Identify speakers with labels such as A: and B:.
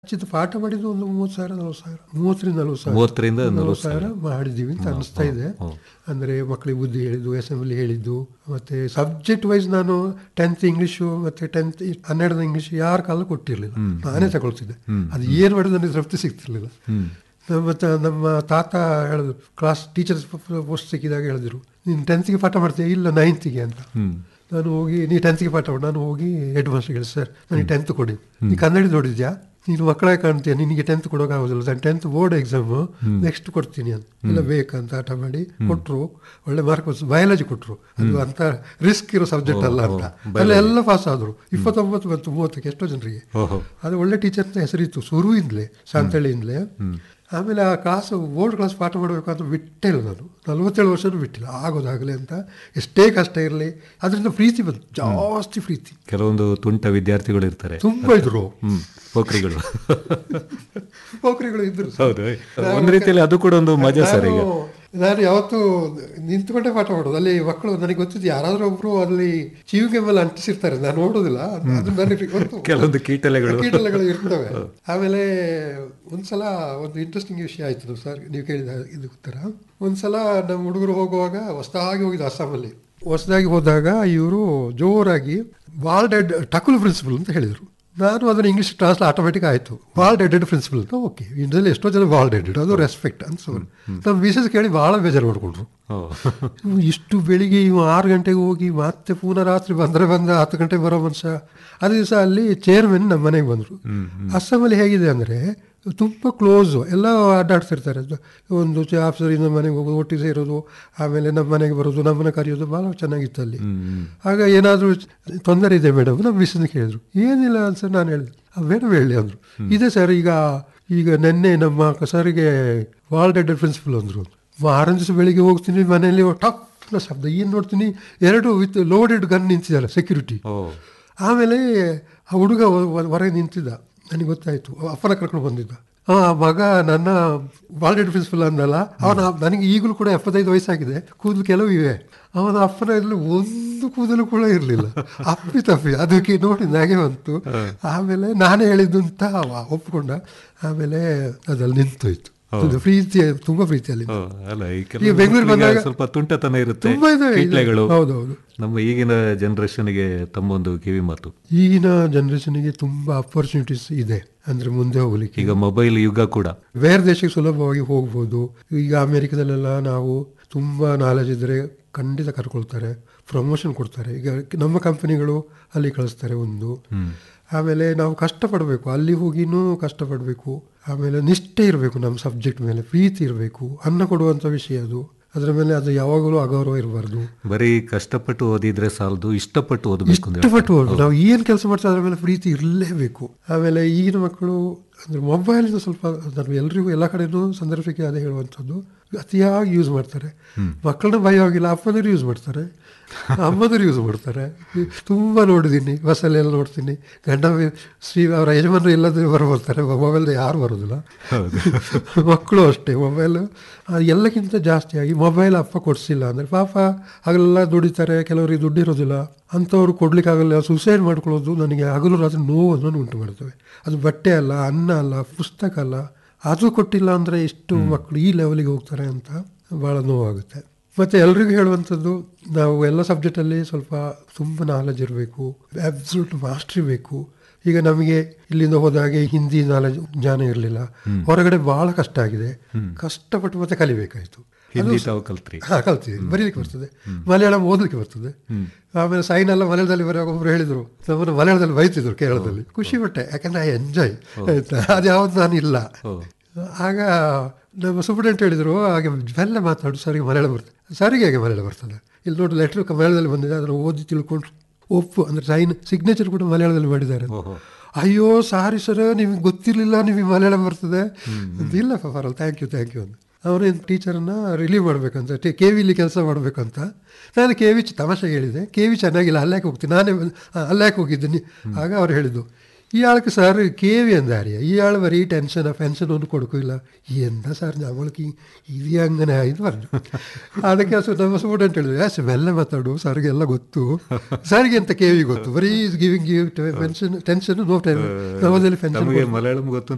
A: ಚಿತ್ರ ಪಾಠ ಮಾಡಿದ್ದು ಒಂದು ಮೂವತ್ತು ಸಾವಿರ ನಲ್ವತ್ತು ಸಾವಿರ ಮೂವತ್ತರಿಂದ ನಲ್ವತ್ತು ಸಾವಿರ
B: ಮೂವತ್ತರಿಂದ
A: ನಲ್ವತ್ತು
B: ನಲವತ್ತು
A: ಸಾವಿರ ಮಾಡಿದ್ದೀವಿ ಅಂತ ಅನಿಸ್ತಾ ಇದೆ ಅಂದರೆ ಮಕ್ಕಳಿಗೆ ಬುದ್ಧಿ ಹೇಳಿದ್ದು ಅಸೆಂಬ್ಲಿ ಹೇಳಿದ್ದು ಮತ್ತು ಸಬ್ಜೆಕ್ಟ್ ವೈಸ್ ನಾನು ಟೆಂತ್ ಇಂಗ್ಲೀಷು ಮತ್ತು ಟೆಂತ್ ಹನ್ನೆರಡನೇ ಇಂಗ್ಲೀಷ್ ಯಾರ ಕಾಲ ಕೊಟ್ಟಿರಲಿಲ್ಲ ನಾನೇ ತಗೊಳ್ತಿದ್ದೆ ಅದು ಏನು ಮಾಡಿದ್ರು ನನಗೆ ತೃಪ್ತಿ ಸಿಗ್ತಿರ್ಲಿಲ್ಲ ನಮ್ಮ ತ- ನಮ್ಮ ತಾತ ಹೇಳಿದ್ರು ಕ್ಲಾಸ್ ಟೀಚರ್ಸ್ ಪೋಸ್ಟ್ ಸಿಕ್ಕಿದಾಗ ಹೇಳಿದ್ರು ನೀನು ಟೆಂತ್ಗೆ ಪಾಠ ಮಾಡ್ತೀಯ ಇಲ್ಲ ನೈನ್ತಿಗೆ ಅಂತ ನಾನು ಹೋಗಿ ನೀ ಟೆಂತ್ಗೆ ಪಾಠ ಮಾಡು ನಾನು ಹೋಗಿ ಹೆಡ್ ಮಾಸ್ಟರ್ ಹೇಳಿ ಸರ್ ನನಗೆ ಟೆಂತ್ ಕೊಡಿ ನೀ ಕನ್ನಡ ನೋಡಿದ್ಯಾ ನೀನು ಮಕ್ಕಳೇ ಕಾಣ್ತೀಯ ನಿನಗೆ ಟೆಂತ್ ಕೊಡೋಕ್ಕಾಗೋದಿಲ್ಲ ನಾನು ಟೆಂತ್ ಬೋರ್ಡ್ ಎಕ್ಸಾಮು ನೆಕ್ಸ್ಟ್ ಕೊಡ್ತೀನಿ ಅಂತ ಇಲ್ಲ ಬೇಕಂತ ಆಟ ಮಾಡಿ ಕೊಟ್ಟರು ಒಳ್ಳೆ ಮಾರ್ಕ್ ಬಯಾಲಜಿ ಕೊಟ್ಟರು ಅದು ಅಂತ ರಿಸ್ಕ್ ಇರೋ ಸಬ್ಜೆಕ್ಟ್ ಅಲ್ಲ ಅಂತ ಅಲ್ಲಿ ಎಲ್ಲ ಪಾಸ್ ಆದರು ಇಪ್ಪತ್ತೊಂಬತ್ತು ಬಂತು ಮೂವತ್ತಕ್ಕೆ ಎಷ್ಟೋ ಜನರಿಗೆ
B: ಓಹೋ
A: ಅದು ಒಳ್ಳೆ ಟೀಚರ್ ಅಂತ ಹೆಸರಿತ್ತು ಶುರುವಿಂದಲೇ ಶಾಂತಳ್ಳಿಯಿಂದಲೇ ಆಮೇಲೆ ಆ ಕ್ಲಾಸ್ ಬೋರ್ಡ್ ಕ್ಲಾಸ್ ಪಾಠ ಮಾಡಬೇಕು ಅಂತ ಬಿಟ್ಟೇ ಇಲ್ಲ ನಾನು ನಲವತ್ತೇಳು ವರ್ಷನೂ ಬಿಟ್ಟಿಲ್ಲ ಆಗೋದಾಗಲಿ ಅಂತ ಎಷ್ಟೇ ಕಷ್ಟ ಇರಲಿ ಅದರಿಂದ ಪ್ರೀತಿ ಬಂತು ಜಾಸ್ತಿ ಪ್ರೀತಿ
B: ಕೆಲವೊಂದು ತುಂಟ ವಿದ್ಯಾರ್ಥಿಗಳು ಇರ್ತಾರೆ
A: ತುಂಬ ಇದ್ರು
B: ಹ್ಮ್ ಪೋಖ್ರಿಗಳು
A: ಪೋಖ್ರಿಗಳು ಇದ್ರು
B: ಹೌದು ಒಂದ್ ರೀತಿಯಲ್ಲಿ ಅದು ಕೂಡ ಒಂದು ಮಜಾ ಸರ್ ಈಗ
A: ನಾನು- ನಾನು ಯಾವತ್ತು ನಿಂತ್ಕೊಂಡೇ ಪಾಠ ಮಾಡೋದು ಅಲ್ಲಿ ಮಕ್ಕಳು ನನಗೆ ಗೊತ್ತಿದ್ದು ಯಾರಾದ್ರೂ ಒಬ್ರು ಅಲ್ಲಿ ಚೀವಿಗೆ ಮೇಲೆ ಅಂಟಿಸಿರ್ತಾರೆ ನಾನು ನೋಡೋದಿಲ್ಲ ಅದು ಅದು ನನಗೆ ಗೊತ್ತು
B: ಕೆಲವೊಂದು ಕೀಟಲೆಗಳು
A: ಕೀಟಲೆಗಳು ಇರ್ತವೆ ಆಮೇಲೆ ಒಂದ್ಸಲ ಒಂದು ಇಂಟ್ರೆಸ್ಟಿಂಗ್ ವಿಷಯ ಆಯ್ತು ಸರ್ ನೀವು ಕೇಳಿದ ಇದು ಉತ್ತರ ಒಂದ್ಸಲ ನಮ್ಮ ಹುಡುಗರು ಹೋಗುವಾಗ ಹೊಸದಾಗಿ ಹೋಗಿದ್ದು ಅಸ್ಸಾಮಲ್ಲಿ ಹೊಸದಾಗಿ ಹೋದಾಗ ಇವರು ಜೋರಾಗಿ ವಾಲ್ಡೆಡ್ ಟಕುಲ್ ಪ್ರಿನ್ಸಿಪಲ್ ಅಂತ ಹೇಳಿದರು ನಾನು ಅದನ್ನು ಇಂಗ್ಲೀಷ್ ಟ್ರಾನ್ಸ್ಲ ಆಟೋಮೆಟಿಕ್ ಆಯಿತು ವಾಲ್ ಡೆಡೆಡ್ ಪ್ರಿನ್ಸಿಪಲ್ ಅಂತ ಓಕೆ ಇಂಡಿಯಾದಲ್ಲಿ ಎಷ್ಟೋ ಜನ ವಾಲ್ ಡೆಡೆಡ್ ಅದು ರೆಸ್ಪೆಕ್ಟ್ ಅಂತ ಸೊ ನಮ್ಮ ವಿಶೇಷ ಕೇಳಿ ಭಾಳ ಬೇಜಾರು ಮಾಡಿಕೊಂಡ್ರು
B: ಓ.
A: ಇವ್ನು ಇಷ್ಟು ಬೆಳಿಗ್ಗೆ ಇವು ಆರು ಗಂಟೆಗೆ ಹೋಗಿ ಮತ್ತೆ ಪುನಃ ರಾತ್ರಿ ಬಂದರೆ ಬಂದ ಹತ್ತು ಗಂಟೆಗೆ ಬರೋ ಮನುಷ್ಯ ಅದೇ ದಿವಸ ಅಲ್ಲಿ ಚೇರ್ಮನ್ ನಮ್ಮ ಮನೆಗೆ ಬಂದರು ಅಸ್ಸಾಮಲ್ಲಿ ಹೇಗಿದೆ ಅಂದರೆ ತುಂಬ ಕ್ಲೋಸು ಎಲ್ಲ ಅಡ್ಡಾಡ್ತಿರ್ತಾರೆ ಅದು ಒಂದು ಆಫೀಸರಿಂದ ಮನೆಗೆ ಹೋಗೋದು ಒಟ್ಟಿಗೆ ಸೇರೋದು ಆಮೇಲೆ ನಮ್ಮ ಮನೆಗೆ ಬರೋದು ನಮ್ಮನ್ನ ಕರೆಯೋದು ಭಾಳ ಚೆನ್ನಾಗಿತ್ತು ಅಲ್ಲಿ ಆಗ ಏನಾದರೂ ತೊಂದರೆ ಇದೆ ಮೇಡಮ್ ನಮ್ಮ ಮಿಸ್ಸನ್ನು ಕೇಳಿದ್ರು ಏನಿಲ್ಲ ಅಂತ ನಾನು ಹೇಳಿದೆ ಮೇಡಮ್ ಹೇಳಿ ಅಂದರು ಇದೆ ಸರ್ ಈಗ ಈಗ ನಿನ್ನೆ ನಮ್ಮ ಸರ್ಗೆ ವಾಲ್ ಡೆಡ್ ಪ್ರಿನ್ಸಿಪಲ್ ಅಂದರು ವಾರ ದಿವಸ ಬೆಳಿಗ್ಗೆ ಹೋಗ್ತೀನಿ ಮನೆಯಲ್ಲಿ ಟಪ್ ಶಬ್ದ ಏನು ನೋಡ್ತೀನಿ ಎರಡು ವಿತ್ ಲೋಡೆಡ್ ಗನ್ ನಿಂತಿದ್ದಾರೆ ಸೆಕ್ಯೂರಿಟಿ
B: ಓ
A: ಆಮೇಲೆ ಆ ಹುಡುಗ ಹೊ- ಹೊ- ಹೊರಗೆ ನಿಂತಿದ್ದ ನನಗೆ ಗೊತ್ತಾಯಿತು ಅಪ್ಪನ ಕರ್ಕೊಂಡು ಬಂದಿದ್ದ ಆ ಮಗ ನನ್ನ ವಾಲ್ಡೆಡ್ ಪ್ರಿನ್ಸಿಪಲ್ ಅಂದಲ್ಲ ಅವನ ನನಗೆ ಈಗಲೂ ಕೂಡ ಎಪ್ಪತ್ತೈದು ವಯಸ್ಸಾಗಿದೆ ಕೂದಲು ಕೆಲವು ಇವೆ ಅವನ ಅಪ್ಪನ ಇಲ್ಲಿ ಒಂದು ಕೂದಲು ಕೂಡ ಇರಲಿಲ್ಲ ಅಪ್ಪಿ ತಪ್ಪಿ ಅದಕ್ಕೆ ನೋಡಿ ನನಗೆ ಬಂತು ಆಮೇಲೆ ನಾನೇ ಹೇಳಿದ್ದು ಅಂತ ಅವ ಒಪ್ಕೊಂಡ ಆಮೇಲೆ ಅದಲ್ಲಿ ನಿಂತೋಯ್ತು ಅದು ಪ್ರೀತಿ ತುಂಬ ಪ್ರೀತಿಯಲ್ಲಿ
B: ಓ, ಅಲ್ಲ ಈ
A: ಈಗ ಬೆಂಗಳೂರು
B: ಕೆಲವು
A: ಬಂದಾಗ
B: ಸ್ವಲ್ಪ ತುಂಟತನ ಇರುತ್ತೆ
A: ತುಂಬ ಇದೆ ಇದೆ.
B: ಕೀಟ್ಲೆಗಳು
A: ಹೌದೌದು
B: ನಮ್ಮ ಈಗಿನ ಜನರೇಷನ್ಗೆ ತಮ್ಮೊಂದು ಕಿವಿ ಮಾತು
A: ಈಗಿನ ಜನರೇಷನ್ಗೆ ತುಂಬ ಅಪರ್ಚುನಿಟೀಸ್ ಇದೆ ಅಂದರೆ ಮುಂದೆ ಹೋಗ್ಲಿಕ್ಕೆ
B: ಈಗ ಮೊಬೈಲ್ ಯುಗ ಕೂಡ
A: ಬೇರೆ ದೇಶಕ್ಕೆ ಸುಲಭವಾಗಿ ಹೋಗ್ಬೋದು ಈಗ ಅಮೇರಿಕದಲ್ಲೆಲ್ಲ ನಾವು ತುಂಬ ನಾಲೆಜ್ ಇದ್ದರೆ ಖಂಡಿತ ಕರ್ಕೊಳ್ತಾರೆ ಪ್ರಮೋಷನ್ ಕೊಡ್ತಾರೆ ಈಗ ನಮ್ಮ ಕಂಪನಿಗಳು ಅಲ್ಲಿ ಕಳಿಸ್ತಾರೆ ಒಂದು ಆಮೇಲೆ ನಾವು ಕಷ್ಟಪಡಬೇಕು ಅಲ್ಲಿ ಹೋಗಿನೂ ಕಷ್ಟಪಡಬೇಕು ಆಮೇಲೆ ನಿಷ್ಠೆ ಇರಬೇಕು ನಮ್ಮ ಸಬ್ಜೆಕ್ಟ್ ಮೇಲೆ ಪ್ರೀತಿ ಇರಬೇಕು ಅನ್ನ ಕೊಡುವಂಥ ವಿಷಯ ಅದು ಅದರ ಮೇಲೆ ಅದು ಯಾವಾಗಲೂ ಅಗೌರವ ಇರಬಾರ್ದು
B: ಬರೀ ಕಷ್ಟಪಟ್ಟು ಓದಿದ್ರೆ ಸಾಲದು ಇಷ್ಟಪಟ್ಟು ಓದಬೇಕು ಅಂದ್ರೆ
A: ಇಷ್ಟಪಟ್ಟು ಹೋಗ್ಬೇಕು. ನಾವು ಏನು ಕೆಲಸ ಮಾಡ್ತೀವಿ ಅದ್ರ ಮೇಲೆ ಪ್ರೀತಿ ಇರಲೇಬೇಕು ಆಮೇಲೆ ಈಗಿನ ಮಕ್ಕಳು ಅಂದರೆ ಮೊಬೈಲಿಂದ ಸ್ವಲ್ಪ ನಾನು ಎಲ್ರಿಗೂ ಎಲ್ಲ ಕಡೆನೂ ಸಂದರ್ಭಕ್ಕೆ ಅದೇ ಹೇಳುವಂಥದ್ದು ಅತಿಯಾಗಿ ಯೂಸ್ ಮಾಡ್ತಾರೆ ಮಕ್ಕಳನ್ನ ಭಯ ಆಗಿಲ್ಲ ಅಪ್ಪನವರು ಯೂಸ್ ಮಾಡ್ತಾರೆ ಅಮ್ಮನವರು ಯೂಸ್ ಮಾಡ್ತಾರೆ ತುಂಬ ನೋಡಿದ್ದೀನಿ ಬಸ್ಸಲ್ಲೆಲ್ಲ ನೋಡ್ತೀನಿ ಗಂಡ ವಿ- ಶ್ರೀ ಅವರ ಯಜಮಾನರು ಎಲ್ಲದೂ ಬರ್ಬೋರ್ತಾರೆ ಮೊಬೈಲ್ ಯಾರು ಬರೋದಿಲ್ಲ ಮಕ್ಕಳು ಅಷ್ಟೇ ಮೊಬೈಲು ಎಲ್ಲಕ್ಕಿಂತ ಜಾಸ್ತಿಯಾಗಿ ಮೊಬೈಲ್ ಅಪ್ಪ ಕೊಡಿಸಿಲ್ಲ ಅಂದರೆ ಪಾಪ ಹಗಲೆಲ್ಲ ದುಡಿತಾರೆ ಕೆಲವರಿಗೆ ದುಡ್ಡಿರೋದಿಲ್ಲ ಅಂಥವ್ರು ಕೊಡ್ಲಿಕ್ಕಾಗಲ್ಲ ಸುಸೈಡ್ ಮಾಡ್ಕೊಳ್ಳೋದು ನನಗೆ ಹಗಲು ರಾತ್ರಿ ನೋವನ್ನು ಉಂಟು ಮಾಡ್ತವೆ ಅದು ಬಟ್ಟೆ ಅಲ್ಲ ಅನ್ನ ಅಲ್ಲ ಪುಸ್ತಕ ಅಲ್ಲ ಅದು ಕೊಟ್ಟಿಲ್ಲ ಅಂದರೆ ಎಷ್ಟು ಮಕ್ಕಳು ಈ ಲೆವೆಲಿಗೆ ಹೋಗ್ತಾರೆ ಅಂತ ಭಾಳ ನೋವಾಗುತ್ತೆ ಮತ್ತು ಎಲ್ರಿಗೂ ಹೇಳುವಂಥದ್ದು ನಾವು ಎಲ್ಲ ಸಬ್ಜೆಕ್ಟಲ್ಲಿ ಸ್ವಲ್ಪ ತುಂಬ ನಾಲೆಜ್ ಇರಬೇಕು ಅಬ್ಸಲ್ಯೂಟ್ ಮಾಸ್ಟ್ರಿ ಬೇಕು ಈಗ ನಮಗೆ ಇಲ್ಲಿಂದ ಹೋದಾಗೆ ಹಿಂದಿ ನಾಲೆಜ್ ಜ್ಞಾನ ಇರಲಿಲ್ಲ ಹೊರಗಡೆ ಭಾಳ ಕಷ್ಟ ಆಗಿದೆ ಕಷ್ಟಪಟ್ಟು ಮತ್ತೆ ಕಲಿಬೇಕಾಯಿತು
B: ಹಿಂದಿ ತಾವು ಕಲ್ತ್ರಿ
A: ಹಾ ಕಲ್ತೀವಿ ಬರೀಲಿಕ್ಕೆ ಬರ್ತದೆ ಮಲಯಾಳಂ ಓದಲಿಕ್ಕೆ ಬರ್ತದೆ ಆಮೇಲೆ ಸೈನ್ ಎಲ್ಲ ಮಲಯಾಳದಲ್ಲಿ ಬರುವಾಗ ಒಬ್ರು ಹೇಳಿದ್ರು ನಮ್ಮನ್ನು ಮಲಯಾಳದಲ್ಲಿ ಬೈತಿದ್ರು ಕೇರಳದಲ್ಲಿ ಖುಷಿ ಪಟ್ಟೆ ಯಾಕಂದ್ರೆ ಐ ಎಂಜಾಯ್ ಆಯ್ತಾ ಅದು ಯಾವ್ದು ನಾನು ಇಲ್ಲ ಆಗ ನಮ್ಮ ಸೂಪ್ರಿಡೆಂಟ್ ಹೇಳಿದರು ಹಾಗೆ ಬೆಲ್ಲ ಮಾತಾಡು ಸರಿಗೆ ಮಲಯಾಳ ಬರ್ತದೆ ಸರಿಗೆ ಹೇಗೆ ಮಲಯಾಳ ಬರ್ತದೆ ಇಲ್ಲಿ ನೋಡಿ ಲೆಟ್ರ್ ಮಲಯಾಳದಲ್ಲಿ ಬಂದಿದೆ ಅದನ್ನು ಓದಿ ತಿಳ್ಕೊಂಡು ಒಪ್ಪು ಅಂದರೆ ಸೈನ್ ಸಿಗ್ನೇಚರ್ ಕೂಡ ಮಲಯಾಳದಲ್ಲಿ ಮಾಡಿದ್ದಾರೆ
B: ಓಹೋ
A: ಅಯ್ಯೋ ಸಾರಿ ಸರ್ ನಿಮಗೆ ಗೊತ್ತಿರಲಿಲ್ಲ ನಿಮಗೆ ಮಲಯಾಳ ಬರ್ತದೆ ಅಂತ ಇಲ್ಲ ಪರಲ್ಲ ಥ್ಯಾಂಕ್ ಯು ಥ್ಯಾಂಕ್ ಯು ಅಂತ ಅವರೇನು ಟೀಚರನ್ನು ರಿಲೀವ್ ಮಾಡಬೇಕಂತ ಟಿ ಕೆ ವಿಲಿ ಕೆಲಸ ಮಾಡಬೇಕಂತ ನಾನು ಕೆ ವಿ ತಮಾಷೆಗೆ ಹೇಳಿದೆ ಕೆ ವಿ ಚೆನ್ನಾಗಿಲ್ಲ ಅಲ್ಲಾಕೆ ಹೋಗ್ತೀನಿ ನಾನೇ ಅಲ್ಲಾಕೆ ಹೋಗಿದ್ದೀನಿ ಆಗ ಅವ್ರು ಹೇಳಿದ್ದು ഇയാൾക്ക് സാറ് കെ വി എന്താ അറിയാം ഇയാൾ വരെ ഈ ടെൻഷനോ പെൻഷനൊന്നും കൊടുക്കില്ല എന്താ സാർ നമ്മൾക്ക് ഈ- ഇത് അങ്ങനെ ಆಯ್ತು പറഞ്ഞു ಅದಕ್ಕೆ ಸು ನಮ್ಮ ಸ್ಟೂಡೆಂಟ್ ಹೇಳಿದ್ರು ಯಾಸ್ ಮೆಲ್ಲ ಮಾತಾಡು ಸರ್ಗೆ ಎಲ್ಲ ಗೊತ್ತು ಸರ್ಗೆ ಅಂತ ಕೆ ವಿ ಗೊತ್ತು ಬರೀ giving give pension tension no ten ನಮ್ಮದಲ್ಲಿ ಪೆನ್ಷನ್
B: ನಮಗೆ ಮಲಯಾಳಂ ಗೊತ್ತು